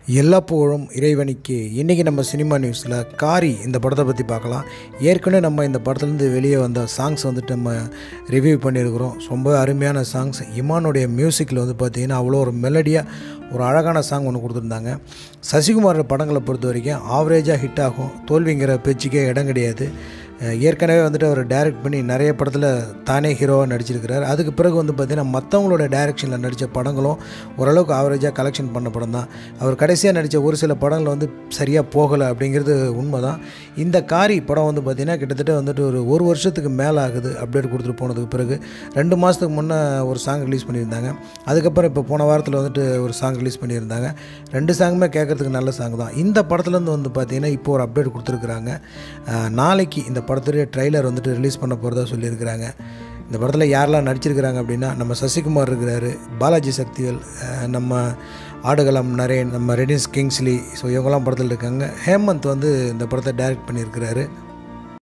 எல்லா புகழும் இறைவனுக்கு இன்றைக்கி நம்ம சினிமா நியூஸில் காரி இந்த படத்தை பற்றி பார்க்கலாம் ஏற்கனவே நம்ம இந்த படத்துலேருந்து வெளியே வந்த சாங்ஸ் வந்துட்டு நம்ம ரிவ்யூ பண்ணியிருக்கிறோம் ரொம்ப அருமையான சாங்ஸ் இமானுடைய மியூசிக்கில் வந்து பார்த்திங்கன்னா அவ்வளோ ஒரு மெலடியாக ஒரு அழகான சாங் ஒன்று கொடுத்துருந்தாங்க சசிகுமார் படங்களை பொறுத்த வரைக்கும் ஆவரேஜாக ஹிட் ஆகும் தோல்விங்கிற பேச்சுக்கே இடம் கிடையாது அஹ் ஏற்கனவே வந்துட்டு அவர் டைரக்ட் பண்ணி நிறைய படத்தில் தானே ஹீரோவாக நடிச்சிருக்கிறார் அதுக்கு பிறகு வந்து பார்த்திங்கன்னா மற்றவங்களோட டைரக்ஷனில் நடித்த படங்களும் ஓரளவுக்கு ஆவரேஜாக கலெக்ஷன் பண்ண படம் தான் அவர் கடைசியாக நடித்த ஒரு சில படங்கள் வந்து சரியாக போகலை அப்படிங்கிறது உண்மை தான் இந்த காரி படம் வந்து பார்த்திங்கன்னா கிட்டத்தட்ட வந்துட்டு ஒரு ஒரு வருஷத்துக்கு மேலே ஆகுது அப்டேட் கொடுத்துட்டு போனதுக்கு பிறகு ரெண்டு மாதத்துக்கு முன்னே ஒரு சாங் ரிலீஸ் பண்ணியிருந்தாங்க அதுக்கப்புறம் இப்போ போன வாரத்தில் வந்துட்டு ஒரு சாங் ரிலீஸ் பண்ணியிருந்தாங்க ரெண்டு சாங்குமே கேட்குறதுக்கு நல்ல சாங் தான் இந்த படத்துலேருந்து வந்து பார்த்திங்கன்னா இப்போ ஒரு அப்டேட் கொடுத்துருக்குறாங்க அஹ் நாளைக்கு இந்த படத்துடைய ட்ரைலர் வந்துட்டு ரிலீஸ் பண்ண போகிறதா சொல்லியிருக்கிறாங்க இந்த படத்தில் யாரெல்லாம் நடிச்சிருக்கிறாங்க அப்படின்னா நம்ம சசிகுமார் இருக்கிறாரு பாலாஜி சக்திவேல் அஹ் நம்ம ஆடுகளம் நரேன் நம்ம ரெடின்ஸ் கிங்ஸ்லி ஸோ இவங்கெல்லாம் படத்தில் இருக்காங்க ஹேமந்த் வந்து இந்த படத்தை டைரக்ட் பண்ணியிருக்கிறாரு